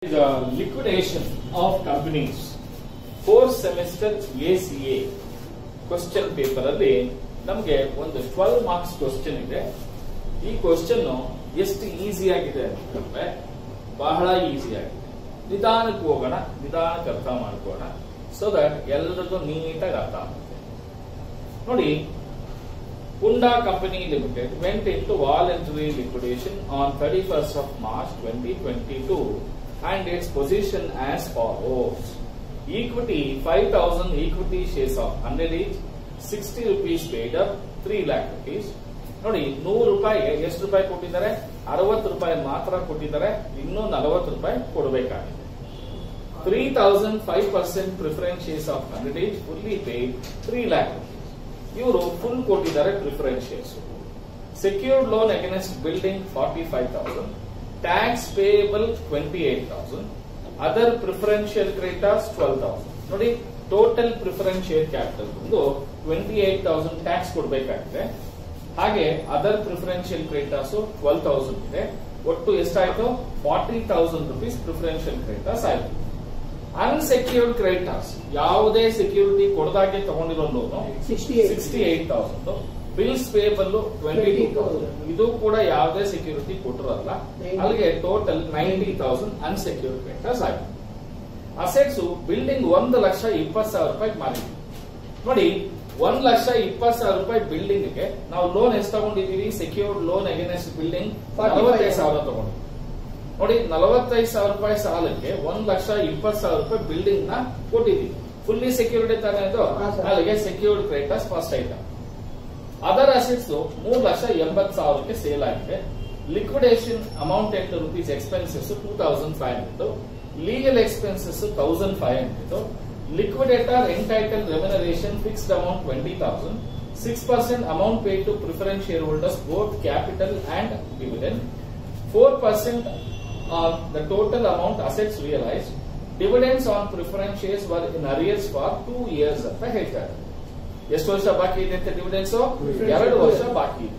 The liquidation of companies four semester A C A question paper ಅಲ್ಲಿ ನಮಗೆ ಒಂದು twelve marks question ಇದೆ ಈ ಕ್ವಶನ್ ಎಷ್ಟು ಈಸಿ ಆಗಿದೆ ಅಂತಂದ್ರೆ ಬಹಳ ಈಸಿ ಆಗಿದೆ ನಿಧಾನಕ್ಕೆ ಹೋಗೋಣ ನಿಧಾನಕ್ಕೆ ಅರ್ಥ ಮಾಡ್ಕೋಣ ಸೊ ದಟ್ ಎಲ್ಲರಿಗೂ ನೀಟಾಗಿ ಅರ್ಥ ಆಗುತ್ತೆ ನೋಡಿ Honda Company Limited went into voluntary liquidation on 31st of March 2022 and its position as follows. Equity 5000 equity shares of 100 each, 60 rupees paid up, 3 lakh rupees. ನೋಡಿ ನೂರು ರೂಪಾಯಿಗೆ ಎಷ್ಟು ರೂಪಾಯಿ ಕೊಟ್ಟಿದ್ದಾರೆ ಅರವತ್ತು ರೂಪಾಯಿ ಮಾತ್ರ ಕೊಟ್ಟಿದ್ದಾರೆ ಇನ್ನೂ ನಲವತ್ತು ರೂಪಾಯಿ ಕೊಡಬೇಕಾಗಿದೆ three thousand five percent preference shares of hundred each fully paid three lakh ಇವರು ಫುಲ್ ಕೊಟ್ಟಿದ್ದಾರೆ preference shares secured loan against building forty five thousand tax payable twenty eight thousand other preferential creditors twelve thousand ನೋಡಿ total preference share capital ಬಂದು twenty eight thousand tax ಕೊಡಬೇಕಾಗಿದೆ ಹಾಗೆ other preferential creditors twelve thousand ಇದೆ ಒಟ್ಟು ಎಷ್ಟಾಯ್ತು forty thousand rupees preferential creditors ಆಯ್ತು unsecured creditors ಯಾವುದೇ security ಕೊಡದಾಗೆ ತಗೊಂಡಿರೋ loan 68. Sixty eight thousand bills payable twenty two thousand ಇದು ಕೂಡ ಯಾವುದೇ ಸೆಕ್ಯೂರಿಟಿ ಕೊಟ್ಟಿರಲ್ಲ ಅಲ್ಲಿಗೆ total ninety thousand unsecured creditors ಆಗಿದೆ ಅಸೆಟ್ಸ್ ಬಿಲ್ಡಿಂಗ್ ಒಂದು ಲಕ್ಷ ಇಪ್ಪತ್ತು ಸಾವಿರ ರೂಪಾಯಿ ಮಾರಿದ್ವಿ ನೋಡಿ ಒಂದ್ ಲಕ್ಷ ಇಪ್ಪತ್ತು ಸಾವಿರ ರೂಪಾಯಿ ಬಿಲ್ಡಿಂಗ್ ಗೆ ನಾವು ಲೋನ್ ಎಷ್ಟು ತಗೊಂಡಿದೀವಿ ಸೆಕ್ಯೂರ್ಡ್ ಲೋನ್ ಅಗೇನೆಸ್ಟ್ ಬಿಲ್ಡಿಂಗ್ 45 ನಲವತ್ತೈದು ಸಾವಿರ ತಗೊಂಡಿದ್ವಿ ನೋಡಿ ನಲವತ್ತೈದು ಸಾವಿರ ರೂಪಾಯಿ ಸಾಲಕ್ಕೆ ಒಂದ್ ಲಕ್ಷ ಇಪ್ಪತ್ತು ಸಾವಿರ ರೂಪಾಯಿ ಬಿಲ್ಡಿಂಗ್ ನ ಕೊಟ್ಟಿದ್ದೀವಿ ಫುಲ್ಲಿ ಸೆಕ್ಯೂರಿಟಿ ತಾನೇ ಇದು ಹಾ, ಸರ್. ಅಲ್ಲಿಗೆ secured creditors first item other assets ಮೂರ್ ಲಕ್ಷ ಎಂಬತ್ ಸಾವಿರಕ್ಕೆ ಸೇಲ್ ಆಗಿದೆ ಲಿಕ್ವಿಡೇಷನ್ ಅಮೌಂಟ್ ಎಂಟು rupees expenses two thousand five hundred legal expenses thousand five hundred liquidator entitle remuneration fixed amount twenty thousand six percent amount paid to preference shareholders both capital and dividend four percent on the total amount assets realise dividends on preference shares were in arrears for two years ಅಂತ ಹೇಳ್ತಾರೆ ಎಷ್ಟು ವರ್ಷ ಬಾಕಿ ಇದೆ ಅಂತ dividends ಎರಡು ವರ್ಷ ಬಾಕಿ ಇದೆ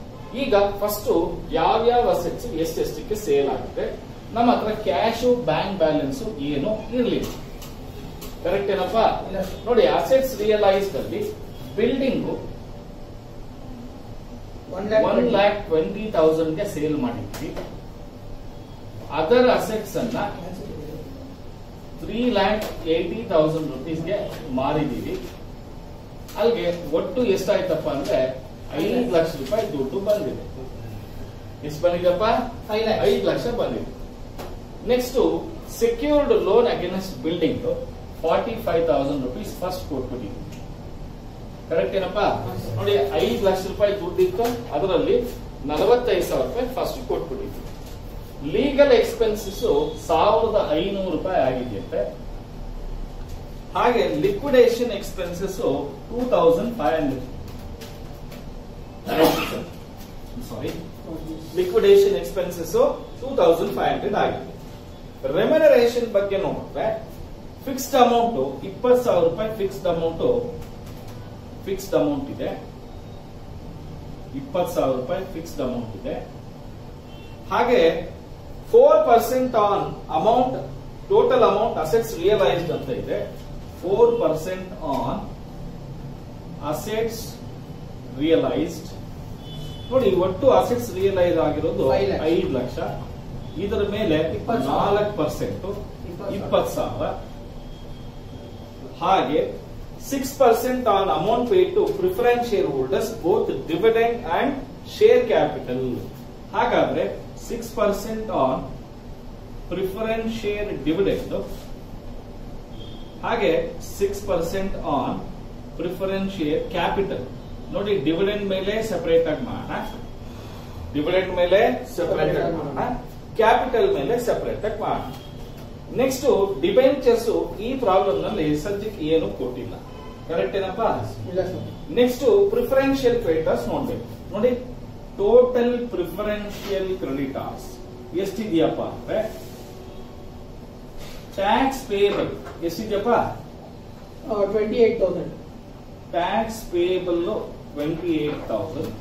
ಈಗ ಫಸ್ಟ್ ಯಾವ್ಯಾವ ಅಸೆಟ್ಸ್ ಎಷ್ಟೆಷ್ಟಕ್ಕೆ ಸೇಲ್ ಆಗಿದೆ ನಮ್ಮ ಹತ್ರ ಕ್ಯಾಶು ಬ್ಯಾಂಕ್ ಬ್ಯಾಲೆನ್ಸ್ ಏನು ಇರ್ಲಿಲ್ಲ ಕರೆಕ್ಟ್ ಏನಪ್ಪಾ ಇಲ್ಲ ಸರ್. ನೋಡಿ ಅಸೆಟ್ಸ್ ರಿಯಲೈಸ್ಡ್ ಅಲ್ಲಿ building one lakh one lakh twenty thousand ಗೆ ಸೇಲ್ ಮಾಡಿದ್ವಿ ಅದರ್ ಅಸೆಟ್ಸ್ ಅನ್ನ ತ್ರೀ ಲ್ಯಾಕ್ ಏಟಿ ತೌಸಂಡ್ ರುಪೀಸ್ಗೆ ಮಾರಿದೀವಿ ಅಲ್ಲಿಗೆ ಒಟ್ಟು ಎಷ್ಟಾಯ್ತಪ್ಪ ಅಂದ್ರೆ ಐದು ಲಕ್ಷ ರೂಪಾಯಿ ದುಡ್ಡು ಬಂದಿದೆ ಎಷ್ಟು ಬಂದಿದೆಪ್ಪ Five lakhs. ಐದು ಲಕ್ಷ ಬಂದಿದೆ next secured loan against building forty five thousand rupees first ಕೊಟ್ಬಿಟ್ಟಿದ್ವಿ ಕರೆಕ್ಟ್ ಏನಪ್ಪಾ ನೋಡಿ ಐದು ಲಕ್ಷ ರೂಪಾಯಿ ದುಡ್ಡಿತ್ತು ಅದರಲ್ಲಿ ನಲವತ್ತೈದು ಸಾವಿರ ರೂಪಾಯಿ ಫಸ್ಟ್ ಕೊಟ್ಬಿಟ್ಟಿದ್ವಿ ಲೀಗಲ್ ಎಕ್ಸ್ಪೆನ್ಸಸ್ ಸಾವಿರದ ಐನೂರು ರೂಪಾಯಿ ಆಗಿದೆಯಂತೆ ಹಾಗೆ liquidation expenses two thousand five hundred sorry liquidation expenses two thousand five hundred ಆಗಿದೆ ರೆಮ್ಯುನರೇಷನ್ ಬಗ್ಗೆ ನೋಡಿದ್ರೆ ಫಿಕ್ಸ್ಡ್ ಅಮೌಂಟ್ ಇಪ್ಪತ್ತು ಸಾವಿರ ರೂಪಾಯಿ ಫಿಕ್ಸ್ಡ್ ಅಮೌಂಟ್ ಫಿಕ್ಸ್ಡ್ ಅಮೌಂಟ್ ಇದೆ ಇಪ್ಪತ್ತು ಸಾವಿರ ರೂಪಾಯಿ ಫಿಕ್ಸ್ಡ್ ಅಮೌಂಟ್ ಇದೆ ಹಾಗೆ four percent on amount total amount assets realised ಅಂತ ಇದೆ four percent on assets realised ನೋಡಿ ಒಟ್ಟು ಅಸೆಟ್ಸ್ ರಿಯಲೈಸ್ ಆಗಿರೋದು Five lakhs. ಐದು ಲಕ್ಷ ಇದರ ಮೇಲೆ ಇಪ್ಪತ್ತು ಸಾವಿರ. ನಾಲ್ಕು ಪರ್ಸೆಂಟ್ ಇಪ್ಪತ್ತು ಇಪ್ಪತ್ತು ಸಾವಿರ ಹಾಗೆ six percent on amount paid to preference shareholders both dividend and share capital ಹಾಗಾದ್ರೆ six percent on preference share dividend ಹಾಗೆ six percent on preference share capital ನೋಡಿ ಡಿವಿಡೆಂಡ್ ಮೇಲೆ ಸೆಪರೇಟ್ ಆಗಿ ಮಾಡೋಣ ಡಿವಿಡೆಂಡ್ ಮೇಲೆ ಸೆಪರೇಟ್ ಆಗಿ ಮಾಡೋಣ ಕ್ಯಾಪಿಟಲ್ ಮೇಲೆ ಸೆಪರೇಟ್ ಆಗಿ ಮಾಡೋಣ ನೆಕ್ಸ್ಟ್ ಡಿಬೆಂಚರ್ಸ್ ಈ ಪ್ರಾಬ್ಲಮ್ ನಲ್ಲಿ ಸದ್ಯಕ್ಕೆ ಏನು ಕೊಟ್ಟಿಲ್ಲ ಕರೆಕ್ಟ್ ಏನಪ್ಪಾ ಇಲ್ಲ ಸರ್ ನೆಕ್ಸ್ಟ್ ಪ್ರಿಫರೆನ್ಷಿಯಲ್ ಕ್ರೆಡಿಟರ್ಸ್ ನೋಡ್ಬೇಕು ನೋಡಿ ಟೋಟಲ್ ಪ್ರಿಫರೆನ್ಷಿಯಲ್ ಕ್ರೆಡಿಟರ್ಸ್ ಎಷ್ಟಿದೆಯಪ್ಪ ಅಂದ್ರೆ ಟ್ಯಾಕ್ಸ್ ಪೇಬಲ್ ಎಷ್ಟಿದೆಯಪ್ಪ twenty eight thousand tax payable twenty eight thousand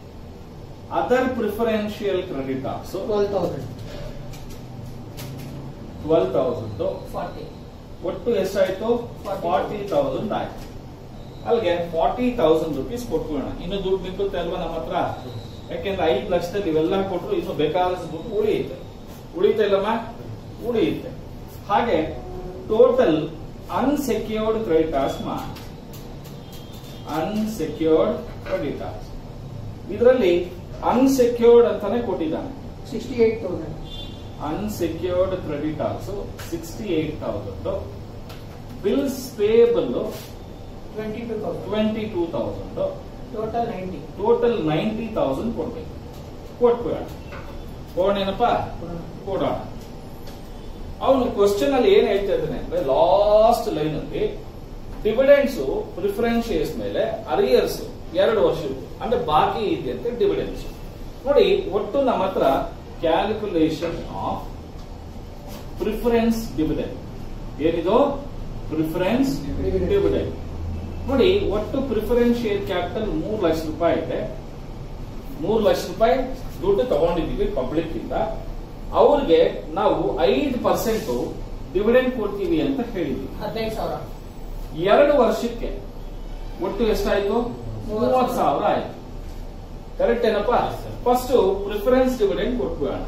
other preferential creditors twelve thousand twelve thousand forty ಒಟ್ಟು ಎಷ್ಟಾಯ್ತು Forty. ಫಾರ್ಟಿ ತೌಸಂಡ್ ಆಯ್ತು ಅಲ್ಲಿಗೆ ಫಾರ್ಟಿ ತೌಸಂಡ್ ರುಪೀಸ್ ಕೊಟ್ಬಿಡೋಣ ಇನ್ನು ದುಡ್ಡು ನಿಂತುತ್ತೆ ಅಲ್ವಾ ನಮ್ಮ ಹತ್ರ ಯಾಕೆಂದ್ರೆ ಐದು ಲಕ್ಷದಲ್ಲಿ ಇವೆಲ್ಲ ಕೊಟ್ಟರು ಇನ್ನು ಬೇಕಾದಷ್ಟು ದುಡ್ಡು ಉಳಿಯುತ್ತೆ ಉಳಿಯುತ್ತೆ ಇಲ್ಲಮ್ಮ ಉಳಿಯುತ್ತೆ ಹಾಗೆ ಟೋಟಲ್ ಅನ್ಸೆಕ್ಯೂರ್ಡ್ ಕ್ರೆಡಿಟಾರ್ಸ್ ಮಾಡಿ ಅನ್ಸೆಕ್ಯೂರ್ಡ್ ಕ್ರೆಡಿಟಾರ್ಸ್ ಇದರಲ್ಲಿ ಅನ್ಸೆಕ್ಯೂರ್ಡ್ ಅಂತಾನೆ ಕೊಟ್ಟಿದ್ದಾನೆ sixty eight thousand unsecured creditors sixty eight thousand bills payable twenty two thousand twenty two thousand total ninety total ninety thousand ಕೊಡ್ಬೇಕು ಕೊಟ್ಬಿಡೋಣ ಕೊಡೋಣೇನಪ್ಪ ಕೊಡೋಣ ಅವನು ಕ್ವಶನ್ ಅಲ್ಲಿ ಏನ್ ಹೇಳ್ತಾ ಇದ್ದಾನೆ ಅಂದ್ರೆ ಲಾಸ್ಟ್ ಲೈನ್ ಅಲ್ಲಿ ಡಿವಿಡೆಂಡ್ಸ್ ಪ್ರಿಫರೆನ್ಸ್ ಶೇರ್ಸ್ ಮೇಲೆ ಅರಿಯರ್ಸ್ ಎರಡು ವರ್ಷ ಅಂದ್ರೆ ಬಾಕಿ ಇದೆಯಂತೆ ಡಿವಿಡೆಂಡ್ಸ್ ನೋಡಿ ಒಟ್ಟು ನಮ್ಮ ಹತ್ರ ಕ್ಯಾಲ್ಕುಲೇಷನ್ ಆಫ್ ಪ್ರಿಫರೆನ್ಸ್ ಡಿವಿಡೆಂಡ್ ಏನಿದು ಪ್ರಿಫರೆನ್ಸ್ Dividend. ಡಿವಿಡೆಂಡ್ ನೋಡಿ ಒಟ್ಟು ಪ್ರಿಫರೆನ್ಸ್ ಶೇರ್ ಕ್ಯಾಪಿಟಲ್ ಮೂರು ಲಕ್ಷ ರೂಪಾಯಿ ಇದೆ ಮೂರು ಲಕ್ಷ ರೂಪಾಯಿ ದುಡ್ಡು ತಗೊಂಡಿದ್ದೀವಿ ಪಬ್ಲಿಕ್ ಇಂದ ಅವ್ರಿಗೆ ನಾವು ಐದು ಪರ್ಸೆಂಟ್ ಡಿವಿಡೆಂಡ್ ಕೊಡ್ತೀವಿ ಅಂತ ಹೇಳಿದ್ವಿ ಹದಿನೈದು ಸಾವಿರ ಎರಡು ವರ್ಷಕ್ಕೆ ಒಟ್ಟು ಎಷ್ಟಾಯ್ತು ಮೂವತ್ ಸಾವಿರ ಆಯ್ತು ಕರೆಕ್ಟ್ ಏನಪ್ಪಾ ಫಸ್ಟ್ ಪ್ರಿಫರೆನ್ಸ್ ಡಿವಿಡೆಂಡ್ ಕೊಟ್ಬಿಡೋಣ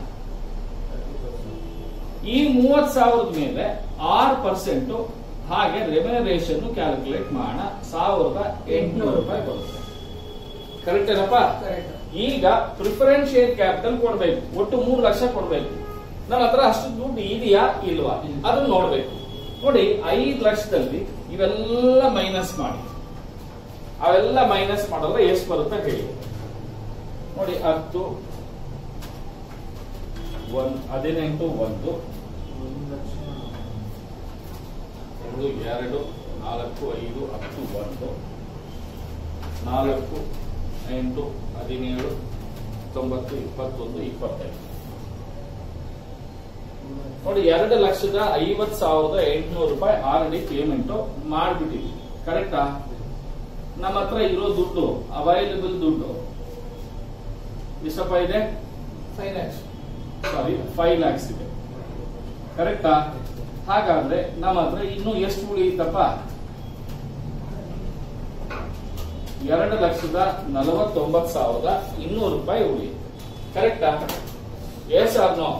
ಈ ಮೂವತ್ ಸಾವಿರದ ಮೇಲೆ ಆರು ಪರ್ಸೆಂಟ್ ಹಾಗೆ ರೆಮ್ಯುನರೇಷನ್ ಕ್ಯಾಲ್ಕುಲೇಟ್ ಮಾಡೋಣ ಸಾವಿರದ ಎಂಟುನೂರು ರೂಪಾಯಿ ಬರುತ್ತೆ ಕರೆಕ್ಟ್ ಏನಪ್ಪಾ ಕರೆಕ್ಟ್ ಈಗ ಪ್ರಿಫರೆನ್ಸ್ ಶೇರ್ ಕ್ಯಾಪಿಟಲ್ ಕೊಡ್ಬೇಕು ಒಟ್ಟು ಮೂರು ಲಕ್ಷ ಕೊಡ್ಬೇಕು ನನ್ನ ಹತ್ರ ಅಷ್ಟು ದುಡ್ಡು ಇದೆಯಾ ಇಲ್ವಾ ಅದನ್ನ ನೋಡ್ಬೇಕು ನೋಡಿ ಐದು ಲಕ್ಷದಲ್ಲಿ ಇವೆಲ್ಲ ಮೈನಸ್ ಮಾಡಿ ಅವೆಲ್ಲ ಮೈನಸ್ ಮಾಡಿದ್ರೆ ಎಷ್ಟು ಬರುತ್ತೆ ಹೇಳಿ ನೋಡಿ ಹತ್ತು ಒಂದ್ ಹದಿನೆಂಟು ಒಂದು ಒಂದು ಎರಡು ನಾಲ್ಕು ಐದು ಹತ್ತು ಒಂದು ನಾಲ್ಕು ಎಂಟು ಹದಿನೇಳು ತೊಂಬತ್ತು ಇಪ್ಪತ್ತೊಂದು ಇಪ್ಪತ್ತೈದು ನೋಡಿ ಎರಡು ಲಕ್ಷದ ಐವತ್ ಸಾವಿರದ ಎಂಟುನೂರು ರೂಪಾಯಿ ಆಲ್ರೆಡಿ ಪೇಮೆಂಟ್ ಮಾಡ್ಬಿಟ್ಟಿವಿ ಕರೆಕ್ಟಾ ನಮ್ಮ ಹತ್ರ ಇರೋ ದುಡ್ಡು ಅವೈಲೇಬಲ್ ದುಡ್ಡು ಎಷ್ಟಪ್ಪ ಇದೆ five lakhs sorry five lakhs ಇದೆ ಕರೆಕ್ಟಾ ಹಾಗಾದ್ರೆ ನಮ್ಮ ಹತ್ರ ಇನ್ನು ಎಷ್ಟು ಉಳಿಯುತ್ತಪ್ಪ ಎರಡು ಲಕ್ಷದ ನಲವತ್ತೊಂಬತ್ತು ಸಾವಿರದ ಇನ್ನೂರು ರೂಪಾಯಿ ಉಳಿಯುತ್ತೆ ಕರೆಕ್ಟಾ ಎಸ್ ಆರ್ ನೋ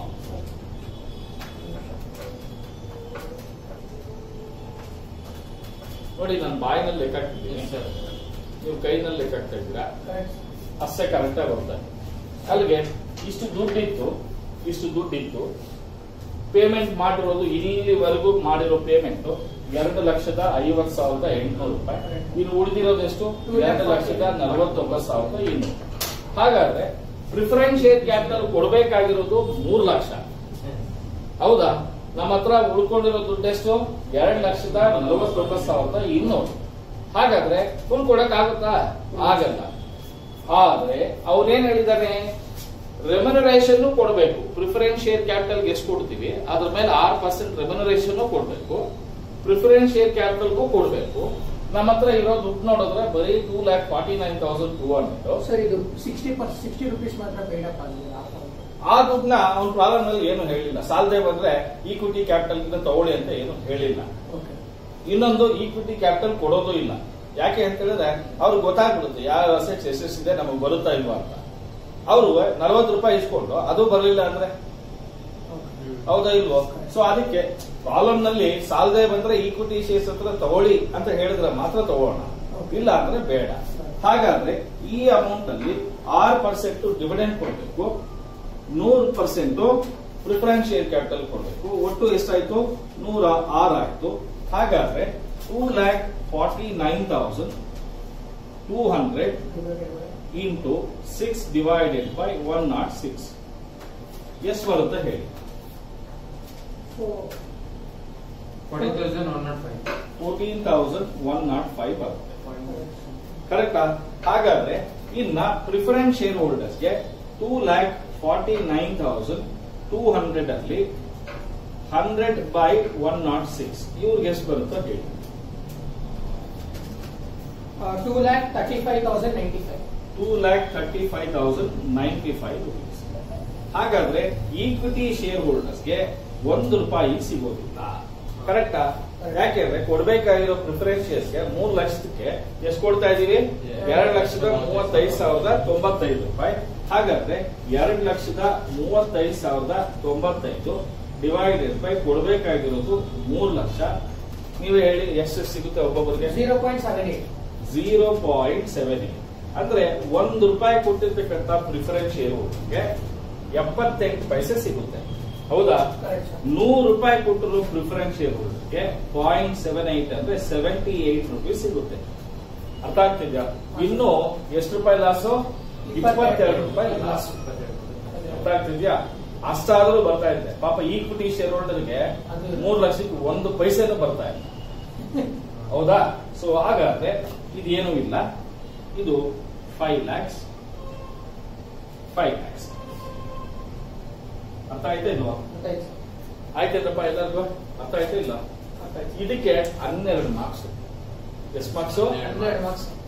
ನೋಡಿ ನಾನು ಬಾಯಿನಲ್ಲಿ ಲೆಕ್ಕ ಹಾಕ್ತಿದ್ದೀನಿ ನೀವು ಕೈನಲ್ಲಿ ಲೆಕ್ಕ ಹಾಕ್ತಾ ಇದ್ದೀರಾ ಕರೆಕ್ಟ್ ಅಷ್ಟೇ ಕರೆಕ್ಟ್ ಆಗಿ ಬರ್ತದೆ ಅಲ್ಲಿಗೆ ಇಷ್ಟು ದುಡ್ಡಿತ್ತು ಇಷ್ಟು ದುಡ್ಡಿತ್ತು ಪೇಮೆಂಟ್ ಮಾಡಿರೋದು ಇಲ್ಲಿವರೆಗೂ ಮಾಡಿರೋ ಪೇಮೆಂಟ್ ಎರಡು ಲಕ್ಷದ ಐವತ್ ಸಾವಿರದ ಎಂಟುನೂರು ರೂಪಾಯಿ ಇನ್ನು ಉಳಿದಿರೋದು ಎಷ್ಟು ಎರಡು ಲಕ್ಷದ ನಲವತ್ತೊಂಬತ್ತು ಸಾವಿರದ ಇನ್ನೂರು ಹಾಗಾದ್ರೆ ಪ್ರಿಫರೆನ್ಸ್ ಶೇರ್ ಕ್ಯಾಪಿಟಲ್ ಕೊಡಬೇಕಾಗಿರೋದು ಮೂರು ಲಕ್ಷ ಹೌದಾ ನಮ್ಮ ಹತ್ರ ಉಳ್ಕೊಂಡಿರೋ ದುಡ್ಡು ಎಷ್ಟು ಎರಡು ಲಕ್ಷದ ನಲವತ್ತೊಂಬತ್ತು ಸಾವಿರದ ಇನ್ನೂರು ಹಾಗಾದ್ರೆ ಫುಲ್ ಕೊಡಕ್ ಆಗುತ್ತಾ ಆಗಲ್ಲ ಆದ್ರೆ ಅವ್ರೇನ್ ಹೇಳಿದಾರೆ ರೆಮ್ಯುನರೇಷನ್ ಕೊಡಬೇಕು ಪ್ರಿಫರೆನ್ಸ್ ಶೇರ್ ಕ್ಯಾಪಿಟಲ್ ಎಷ್ಟು ಕೊಡ್ತೀವಿ ಅದ್ರ ಮೇಲೆ ಆರು ಪರ್ಸೆಂಟ್ ರೆಮ್ಯುನರೇಷನ್ ಕೊಡಬೇಕು ಪ್ರಿಫರೆನ್ಸ್ ಶೇರ್ ಕ್ಯಾಪಿಟಲ್ಗೂ ಕೊಡಬೇಕು ನಮ್ಮ ಹತ್ರ ಇರೋ ದುಡ್ಡು ನೋಡಿದ್ರೆ ಬರೀ two lakh forty nine thousand two hundred sir ಇದು ಸಿಕ್ಸ್ಟಿ ಪರ್ ಸಿಕ್ಸ್ಟಿ ರುಪೀಸ್ ಮಾತ್ರ ಪೇಡ್ ಅಪ್ ಆಗಿದೆ ಆ ದುಡ್ಡನ್ನ ಅವ್ನ ಪ್ರಾಬ್ಲಮ್ ನಲ್ಲಿ ಏನು ಹೇಳಿಲ್ಲ ಸಾಲದೆ ಬಂದ್ರೆ ಈಕ್ವಿಟಿ ಕ್ಯಾಪಿಟಲ್ ತಗೊಳ್ಳಿ ಅಂತ ಏನು ಹೇಳಿಲ್ಲ ಓಕೆ ಇನ್ನೊಂದು ಈಕ್ವಿಟಿ ಕ್ಯಾಪಿಟಲ್ ಕೊಡೋದು ಇಲ್ಲ ಯಾಕೆ ಅಂತ ಹೇಳಿದ್ರೆ ಅವ್ರಿಗೆ ಗೊತ್ತಾಗ್ಬಿಡುತ್ತೆ ಯಾವ ಅಸೆಟ್ಸ್ ಎಷ್ಟೆಷ್ಟಿದೆ ನಮಗೆ ಬರುತ್ತಾ ಇಲ್ವಾ ಅಂತ ಅವರು ನಲವತ್ತು ರೂಪಾಯಿ ಇಸ್ಕೊಂಡು ಅದು ಬರಲಿಲ್ಲ ಅಂದ್ರೆ ಹೌದಾ ಇಲ್ವೋ ಸೊ ಅದಕ್ಕೆ ಪ್ರಾಬ್ಲಮ್ ನಲ್ಲಿ ಸಾಲದೆ ಬಂದ್ರೆ ಈಕ್ವಿಟಿ ಶೇರ್ಸ್ ಹತ್ರ ತಗೊಳ್ಳಿ ಅಂತ ಹೇಳಿದ್ರೆ ಮಾತ್ರ ತಗೋಣ ಇಲ್ಲ ಅಂದ್ರೆ ಬೇಡ ಹಾಗಾದ್ರೆ ಈ ಅಮೌಂಟ್ ಅಲ್ಲಿ ಆರು ಪರ್ಸೆಂಟ್ ಡಿವಿಡೆಂಡ್ ಕೊಡಬೇಕು ನೂರು ಪರ್ಸೆಂಟ್ ಪ್ರಿಫರೆನ್ಸ್ ಶೇರ್ ಕ್ಯಾಪಿಟಲ್ ಕೊಡಬೇಕು ಒಟ್ಟು ಎಷ್ಟಾಯ್ತು ನೂರ ಆರು ಆಯ್ತು ಹಾಗಾದ್ರೆ two lakh forty nine thousand two hundred into six divided by one not six ಎಷ್ಟು ಬರುತ್ತೆ ಹೇಳಿ forty thousand one not five fourteen thousand one not five ಬರುತ್ತೆ ಕರೆಕ್ಟಾ ಹಾಗಾದ್ರೆ ಇನ್ನ ಪ್ರಿಫರೆನ್ಸ್ ಶೇರ್ ಹೋಲ್ಡರ್ಸ್ಗೆ two lakh forty nine thousand two hundred ಅಲ್ಲಿ hundred by one not six ಇವ್ರಿಗೆ ಎಷ್ಟು ಬರುತ್ತೋ ಹೇಳಿ two lakh thirty five thousand ninety five two lakh thirty five thousand ninety five rupees ಹಾಗಾದ್ರೆ ಈಕ್ವಿಟಿ ಶೇರ್ ಹೋಲ್ಡರ್ಸ್ಗೆ ಒಂದು ರೂಪಾಯಿ ಸಿಗೋದಿಲ್ಲ ಕರೆಕ್ಟಾ ಯಾಕೆಂದ್ರೆ ಕೊಡ್ಬೇಕಾಗಿರೋ ಪ್ರಿಫರೆನ್ಸ್ ಶೇರ್ಸ್ಗೆ ಮೂರ್ ಲಕ್ಷಕ್ಕೆ ಎಷ್ಟು ಕೊಡ್ತಾ ಇದೀವಿ ಎರಡ್ ಲಕ್ಷದ ಮೂವತ್ತೈದು ಸಾವಿರದ ತೊಂಬತ್ತೈದು ರೂಪಾಯಿ ಹಾಗಾದ್ರೆ ಎರಡ್ ಲಕ್ಷದ ಮೂವತ್ತೈದು ಸಾವಿರದ ತೊಂಬತ್ತೈದು ಡಿವೈಡೆಡ್ ಬೈ ಕೊಡ್ಬೇಕಾಗಿರೋದು ಮೂರ್ ಲಕ್ಷ ನೀವು ಹೇಳಿ ಎಷ್ಟು ಸಿಗುತ್ತೆ ಒಬ್ಬೊಬ್ಬರಿಗೆ zero point seven eight zero point seven eight ಅಂದ್ರೆ ಒಂದು ರೂಪಾಯಿ ಕೊಟ್ಟಿರ್ತಕ್ಕಂಥ ಪ್ರಿಫರೆನ್ಸ್ ಶೇರ್ಗೆ ಎಪ್ಪತ್ತೆಂಟು ಪೈಸೆ ಸಿಗುತ್ತೆ ಹೌದಾ ಕರೆಕ್ಟ್ ಸರ್ ನೂರು ರೂಪಾಯಿ ಕೊಟ್ಟರು ಪ್ರಿಫರೆನ್ಸ್ ಶೇರ್ಗೆ ಪಾಯಿಂಟ್ ಸೆವೆನ್ ಏಟ್ ಅಂದ್ರೆ ಸೆವೆಂಟಿ ಏಟ್ ರುಪೀಸ್ ಸಿಗುತ್ತೆ ಅರ್ಥ ಆಗ್ತಿದ್ಯಾ ಇನ್ನು ಎಷ್ಟು ರೂಪಾಯಿ ಲಾಸು ಇಪ್ಪತ್ತೆರಡು ರೂಪಾಯಿ ಲಾಸ್ ಅರ್ಥ ಆಗ್ತಿದ್ಯಾ ಅಷ್ಟಾದ್ರೂ ಬರ್ತಾ ಇದೆ ಪಾಪ ಈಕ್ವಿಟಿ ಶೇರ್ ಹೋಲ್ಡರ್ಗೆ ಅದು- ಮೂರು ಲಕ್ಷಕ್ಕೆ ಒಂದು ಪೈಸೆನೂ ಬರ್ತಾ ಇಲ್ಲ ಹೌದಾ ಸೊ ಹಾಗಾದ್ರೆ ಇದೇನೂ ಇಲ್ಲ ಇದು ಫೈವ್ ಲ್ಯಾಕ್ಸ್ ಫೈವ್ ಲ್ಯಾಕ್ಸ್ ಅರ್ಥ ಆಯ್ತಾ ಇಲ್ವಾ ಗೊತ್ತಾಯ್ತು ಸರ್ ಆಯ್ತೇನಪ್ಪ ಎಲ್ಲರಿಗೂ ಅರ್ಥ ಆಯ್ತಾ ಇಲ್ಲ ಗೊತ್ತಾಯ್ತು ಇದಕ್ಕೆ ಹನ್ನೆರಡು ಮಾರ್ಕ್ಸ್ ಎಷ್ಟು ಮಾರ್ಕ್ಸ್ ಹನ್ನೆರಡು ಮಾರ್ಕ್ಸ್